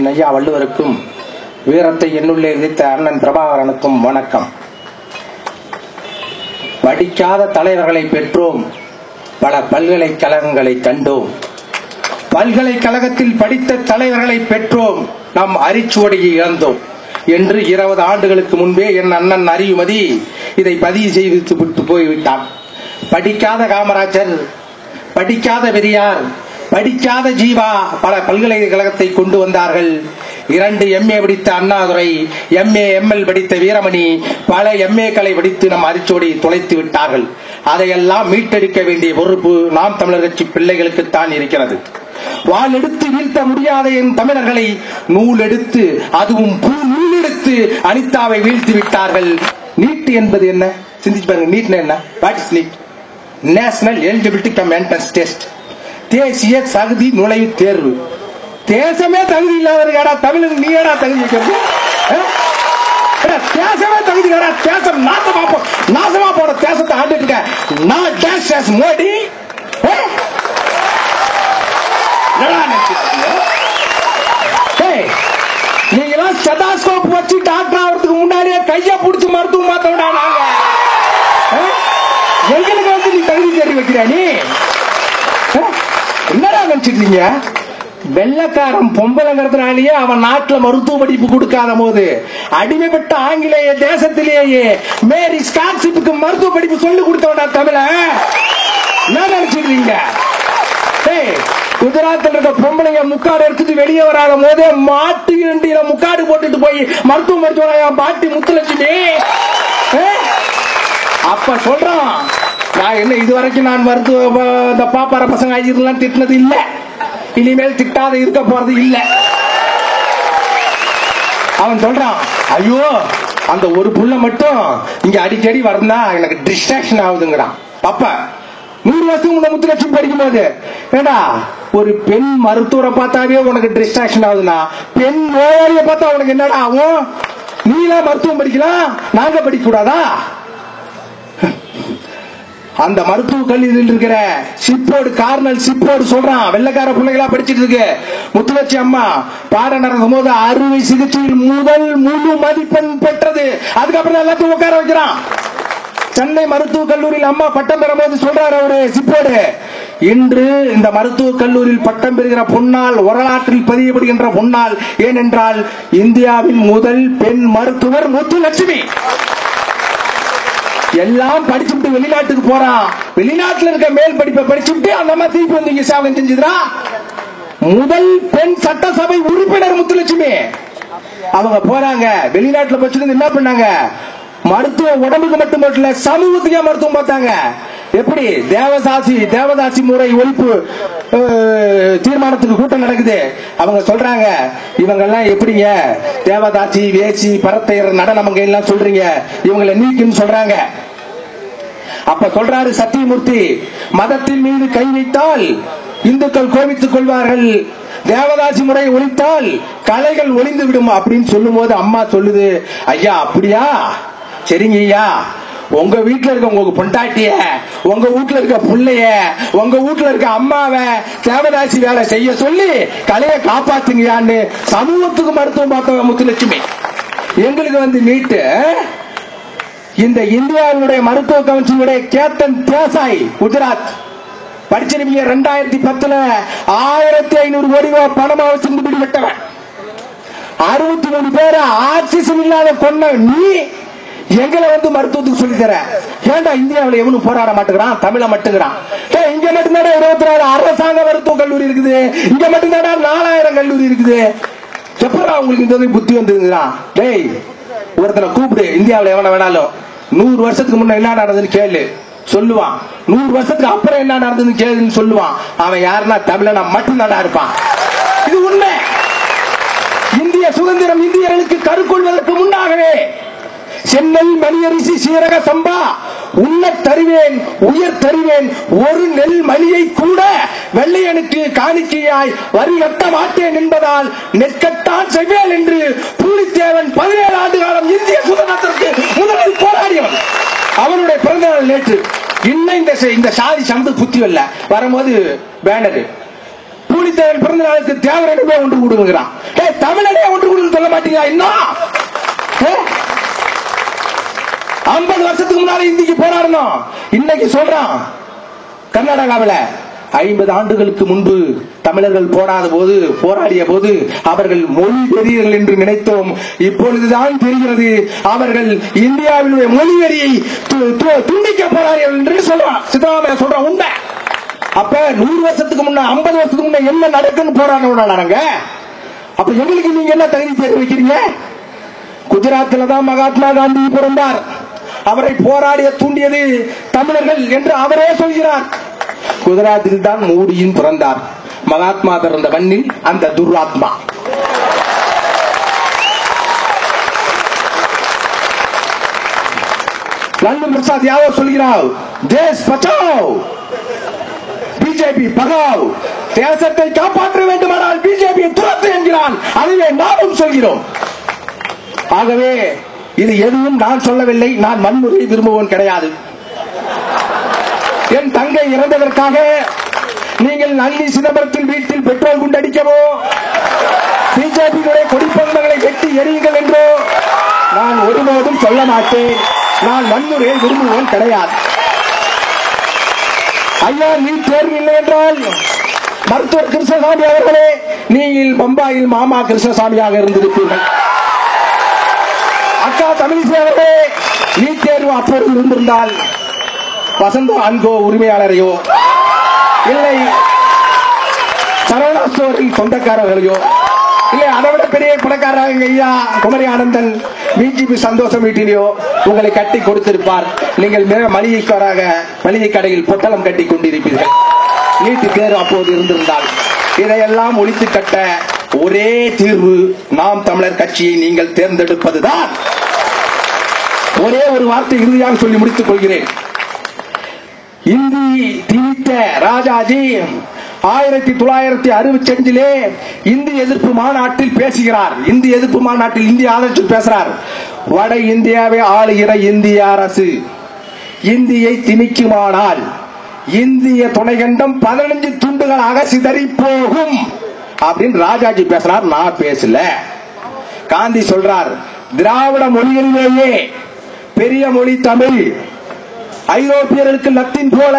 ஐயா வள்ளுவருக்கும் வீரத்தை என்னுள்ளே விதித்த அண்ணன் பிரபாகரனுக்கும் வணக்கம் படிக்காத தலைவர்களை பெற்றோம் பல பல்கலைக்கழகங்களை கண்டோம் பல்கலைக்கழகத்தில் படித்த தலைவர்களை பெற்றோம் நாம் அரிச்சுவடியை இழந்தோம் என்று இருபது ஆண்டுகளுக்கு முன்பே என் அண்ணன் அறிவுமதி இதை பதிவு செய்து விட்டு போய்விட்டான் படிக்காத காமராஜர் படிக்காத பெரியார் படிக்காத ஜீவா பல பல்கலைக்கழகத்தை கொண்டு வந்தார்கள் இரண்டு எம்ஏ படித்த அண்ணாதுரை எம்ஏ எம்எல் படித்த வீரமணி பல எம்ஏக்களை படித்து நம் அரிச்சோடி தொலைத்து விட்டார்கள் அதையெல்லாம் மீட்டெடுக்க வேண்டிய பொறுப்பு நாம் தமிழர் கட்சி பிள்ளைகளுக்குத்தான் இருக்கிறது வாள் எடுத்து வீழ்த்த முடியாத என் தமிழர்களை நூல் எடுத்து அதுவும் பூ நூல் எடுத்து அனிதாவை வீழ்த்தி விட்டார்கள் நீட் என்பது என்ன சிந்திச்சு பாருங்க நீட் என்ன what is NEET National Eligibility cum Entrance Test தேசிய தகுதி நுழைவு தேர்வு தேசமே தகுதி இல்லாதவர்களா தமிழுக்கு நீ ஏடா தகுதி வைக்கிறது ஆ? ஏடா, தேசமே தகுதி இல்லடா தேசம் நாசமா போ நாசமா போற தேசத்தை ஆண்டுட்டு இருக்க நான் டேஷ் டேஷ் மோடி ஆ? என்னடா நினைச்சிருக்கீங்க? ஏய், நீங்கெல்லாம் ஸ்டெதாஸ்கோப் வச்சு டாக்டர் ஆகிறதுக்கு முன்னாடியே கைய புடிச்சு மருத்துவம் மாத்தோடா நாங்க ஆ? எங்களுக்கு வந்து நீ தகுதி தேர்வு வைக்கிற நீ ஆ? என்னடா நினைச்சிருக்கீங்க வெள்ளக்காரன் பொம்பளைங்கிறதுனாலேயே அவன் நாட்டுல மருத்துவ படிப்பு கொடுக்காத போது அடிமைப்பட்ட ஆங்கிலேய தேசத்திலேயே மேரி ஸ்காலர்ஷிப்புக்கு மருத்துவ படிப்பு சொல்லி கொடுத்தவனா தமிழ என்ன நினைச்சிருக்கீங்க ஏய், குஜராத்தில் இருக்க பொம்பளைங்க முக்காடு எடுத்துட்டு வெளியே வராத போதே மாட்டு வண்டியில முக்காடு போட்டுட்டு போய் மருத்துவ மருத்துவ பாட்டி முத்துலட்சுமி ஏய், அப்ப சொல்றான் நான் என்ன இதுவரைக்கும் நான் மருத்துவ ப- இந்த பாப்பார பசங்க ஆகிருலாம் திட்டினது இல்ல இனிமேல் திட்டாத இருக்க போறது இல்ல அவன் சொல்றான் ஐயோ அந்த ஒரு புள்ள மட்டும் இங்க அடிக்கடி வரந்தா எனக்கு டிஸ்ட்ராக்ஷன் ஆகுதுங்கிறான் பாப்பா நூறு வருஷத்துக்கு முன்ன முத்துலட்சுமி படிக்கும் போது ஏடா ஒரு பெண் மருத்துவரை பார்த்தாவே உனக்கு டிஸ்ட்ராக்ஷன் ஆகுதுன்னா பெண் நோயாளியை பார்த்தா உனக்கு என்னடா ஆகும் நீலாம் மருத்துவம் படிக்கலாம் நாங்க படிக்க கூடாதா அந்த மருத்துவ கல்லூரியில் இருக்கிற சிப்போடு கார்னல் சிப்போடு சொல்றான் வெள்ளக்கார பிள்ளைகளா படிச்சிட்டு இருக்கு முத்துலட்சி அம்மா பாடம் நடக்கும் போது அறுவை சிகிச்சையில் முதல் முழு மதிப்பெண் பெற்றது அதுக்கப்புறம் எல்லாத்தையும் உட்கார வைக்கிறான் சென்னை மருத்துவக் கல்லூரியில் அம்மா பட்டம் பெறும்போது சொல்றாரு அவரு சிப்போடு இன்று இந்த மருத்துவக் கல்லூரியில் பட்டம் பெறுகிற பொன்னால் வரலாற்றில் பதியப்படுகின்ற பொன்னால் ஏனென்றால் இந்தியாவின் முதல் பெண் மருத்துவர் முத்துலட்சுமி எல்லாம் படிச்சுட்டு வெளிநாட்டுக்கு போறான் வெளிநாட்டுல இருக்க மேல் படிப்பை படிச்சுட்டு அந்த மாதிரி திருப்பி வந்து இங்க சேவகம் செஞ்சுதுரா முதல் பெண் சட்டசபை உறுப்பினர் முத்துலட்சுமி அவங்க போறாங்க வெளிநாட்டுல படிச்சுட்டு என்ன பண்ணாங்க மருத்துவ உடம்புக்கு மட்டும் மட்டும் இல்ல சமூகத்துக்கே மருத்துவம் பார்த்தாங்க எப்படி தேவதாசி தேவதாசி முறை ஒழிப்பு அஹ், தீர்மானத்துக்கு கூட்டம் நடக்குது அவங்க சொல்றாங்க இவங்க எல்லாம் எப்படிங்க தேவதாசி வேசி பரத்தையர் நடனமங்க எல்லாம் சொல்றீங்க இவங்களை நீக்குன்னு சொல்றாங்க அப்ப சொல்றாரு சத்தியமூர்த்தி மதத்தின் மீது கை வைத்தால் இந்துக்கள் கோபித்துக் கொள்வார்கள் தேவதாசி முறை ஒழித்தால் கலைகள் ஒளிந்து விடும் அப்படின்னு சொல்லும் போது அம்மா சொல்லுது ஐயா அப்படியா சரிங்க ஐயா உங்க வீட்டுல இருக்க உங்க பொண்டாட்டிய உங்க வீட்டுல இருக்க புள்ளைய உங்க வீட்டுல இருக்க அம்மாவை தேவதாசி வேலை செய்ய சொல்லி கலையை காப்பாத்துங்கயான்னு சமூகத்துக்கு மருத்துவம் பார்த்த முத்துலட்சுமி எங்களுக்கு வந்து நீட்டு இந்த இந்தியாவினுடைய மருத்துவ கவுன்சிலுடைய கேப்டன் தேசாய் குஜராத் படிச்சிருப்பீங்க ரெண்டாயிரத்தி பத்துல ஆயிரத்தி ஐநூறு கோடி ரூபாய் பணமா வச்சிருந்து பிடிபட்டவன் அறுபத்தி மூணு பேரை ஆக்சிஜன் இல்லாத கொன்ன நீ எங்களை வந்து மருத்துவத்துக்கு சொல்லி தர ஏன்டா இந்தியாவில் எவனும் போராட மாட்டேங்கிறான் தமிழ மட்டுங்கிறான் ஏய், இங்க மட்டும்தாடா இருபத்தி நாலு அரசாங்க மருத்துவ கல்லூரி இருக்குது இங்க மட்டும்தாடா நாலாயிரம் கல்லூரி இருக்குது எப்படா உங்களுக்கு இந்த மாதிரி புத்தி வந்துருக்குறா டேய் ஒருத்தனை கூப்பிடு இந்தியாவில் எவனை வேணாலும் நூறு வருஷத்துக்கு முன்ன என்ன நடந்ததுன்னு கேளு சொல்லுவான் நூறு வருஷத்துக்கு அப்புறம் என்ன நடந்ததுன்னு கேளுன்னு சொல்லுவான் அவன் யாருன்னா தமிழனா மட்டும் இருப்பான் இது உண்மை இந்திய சுதந்திரம் இந்தியர்களுக்கு கருக்கொள்வதற்கு முன்னாகவே சென்னை மணியரிசி சீரக சம்பா உண்ண தருவேன் உயர் தருவேன் ஒரு நெல் மணியை கூட வெள்ளையனுக்கு காணிக்கையாய் வரி கட்ட மாட்டேன் என்பதால் நெற்கட்டான் செய்வேன் என்று பூலித்தேவன் பதினேழு ஆண்டு காலம் இந்திய சுதந்திரத்திற்கு முதலில் போராடியவன் அவனுடைய பிறந்த நாள் நேற்று இன்னும் இந்த ச- இந்த சாதி சமத்து புத்தி வரல வரும்போது பேனரு பூலித்தேவன் தேவர் பிறந்த நாளுக்கு தேவரனுமே ஒன்று கூடுங்கிறான் ஏய் தமிழனே ஒன்று கூடுன்னு சொல்ல மாட்டீங்களா இன்னும் ஐம்பது வருஷத்துக்கு முன்னால இந்திக்கு போராடணும் இன்னைக்கு சொல்றான் கர்நாடகாவில் ஐம்பது ஆண்டுகளுக்கு முன்பு தமிழர்கள் போராத போது போராடிய போது அவர்கள் மொழி வெறியர்கள் என்று நினைத்தோம் இப்பொழுதுதான் தெரிகிறது அவர்கள் இந்தியாவினுடைய மொழி வெறியை து- து- துண்டிக்க போறார்கள் என்று சொல்றான் சித்தராமையா சொல்றான் உண்மை அப்ப நூறு வருஷத்துக்கு முன்ன ஐம்பது வருஷத்துக்கு முன்ன என்ன நடக்குன்னு போராடணும் நாங்க அப்ப எங்களுக்கு நீங்க என்ன தகுதி தேர்வு வைக்கிறீங்க குஜராத்தில் தான் மகாத்மா காந்தி பிறந்தார் அவரை போராடிய தூண்டியது தமிழர்கள் என்று அவரே சொல்கிறார் குஜராத்தில் தான் மோடியும் பிறந்தார் மகாத்மா பிறந்த மண்ணில் அந்த துர்ஆத்மா லாலு பிரசாத் யாதவ் சொல்கிறார் தேஸ் பச்சாவ் பிஜேபி பகாவ் தேசத்தை காப்பாற்ற வேண்டுமானால் பிஜேபி துரத்து என்கிறான் அதுவே நாமும் சொல்கிறோம் ஆகவே இது எதுவும் நான் சொல்லவில்லை நான் வன்முறையை விரும்புவோன் கிடையாது என் தங்கை இறந்ததற்காக நீங்கள் நல்லி சிதம்பரத்தில் வீட்டில் பெட்ரோல் குண்டடிக்கவோ பிஜேபியுடைய கொடிப்பந்தங்களை வெட்டி எரியுங்கள் என்றோ நான் ஒருபோதும் சொல்ல மாட்டேன் நான் வன்முறையை விரும்புவோன் கிடையாது ஐயா நீ தேர்வு இல்லை என்றால் மருத்துவர் கிருஷ்ணசாமி அவர்களே நீங்கள் பம்பாயில் மாமா கிருஷ்ணசாமியாக இருந்திருப்பீர்கள் அக்கா தமிழிசை அவர்களே நீ தேர்வு அப்போது இருந்திருந்தால் வசந்த அன்கோ உரிமையாளரையோ இல்லை சரவணா ஸ்டோரில் சொந்தக்காரர்களையோ இல்லை அதை விட பெரிய பணக்காரங்க ஐயா குமரி ஆனந்தன் பிஜேபி சந்தோஷம் வீட்டிலேயோ உங்களை கட்டி கொடுத்திருப்பார் நீங்கள் மிக மளிகைக்காராக மளிகை கடையில் பொட்டலம் கட்டி கொண்டிருப்பீர்கள் நீட்டு தேர்வு அப்போது இருந்திருந்தால் இதையெல்லாம் ஒழித்து கட்ட ஒரே தீர்வு நாம் தமிழர் கட்சியை நீங்கள் தேர்ந்தெடுப்பதுதான் ஒரே ஒரு வார்த்தை இறுதியாக சொல்லி முடித்துக் கொள்கிறேன் இந்தி திணித்த ராஜாஜி ஆயிரத்தி தொள்ளாயிரத்தி அறுபத்தி அஞ்சிலே இந்தி எதிர்ப்பு மாநாட்டில் பேசுகிறார் இந்தி எதிர்ப்பு மாநாட்டில் இந்திய ஆதரத்தில் பேசுறார் வட இந்தியாவை ஆளுகிற இந்திய அரசு இந்தியை திணிக்குமானால் இந்திய துணைக்கண்டம் பதினஞ்சு துண்டுகளாக சிதறி போகும் அப்படின்னு ராஜாஜி பேசுறார் நான் பேசல காந்தி சொல்றார் திராவிட மொழிகளிலேயே பெரிய மொழி தமிழ் ஐரோப்பியர்களுக்கு லத்தீன் போல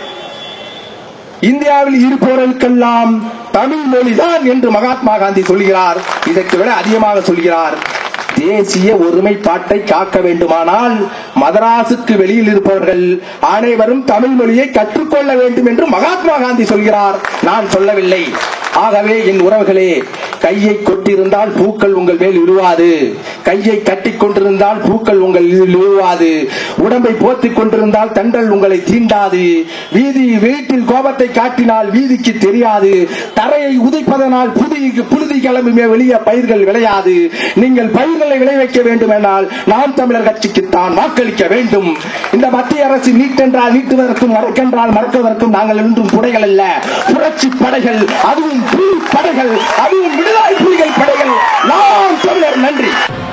இந்தியாவில் இருப்பவர்களுக்கெல்லாம் தமிழ் மொழிதான் என்று மகாத்மா காந்தி சொல்கிறார் இதற்கு விட அதிகமாக சொல்கிறார் தேசிய ஒருமைப்பாட்டை காக்க வேண்டுமானால் மதராசுக்கு வெளியில் இருப்பவர்கள் அனைவரும் தமிழ் மொழியை கற்றுக்கொள்ள வேண்டும் என்று மகாத்மா காந்தி சொல்கிறார் நான் சொல்லவில்லை ஆகவே என் உறவுகளே கையை கொட்டிருந்தால் பூக்கள் உங்கள் மேல் விழுவாது கையை கட்டிக் கொண்டிருந்தால் பூக்கள் உங்கள் விழுவாது உடம்பை போத்திக் கொண்டிருந்தால் தண்டல் உங்களை தீண்டாது வீதி வீட்டில் கோபத்தை காட்டினால் வீதிக்கு தெரியாது தரையை உதைப்பதனால் புதி புழுதி கிளம்புமே வெளியே பயிர்கள் விளையாது நீங்கள் பயிர்களை விளைவிக்க வேண்டும் என்றால் நாம் தமிழர் கட்சிக்குத்தான் வாக்களிக்க வேண்டும் இந்த மத்திய அரசு நீட்டென்றால் நீட்டுவதற்கும் மறக்கென்றால் மறக்குவதற்கும் நாங்கள் என்றும் புடைகள் அல்ல புரட்சி படைகள் அதுவும் புலி படைகள் அதுவும் விடுதலை புலிகள் படைகள் நாம் தமிழர் நன்றி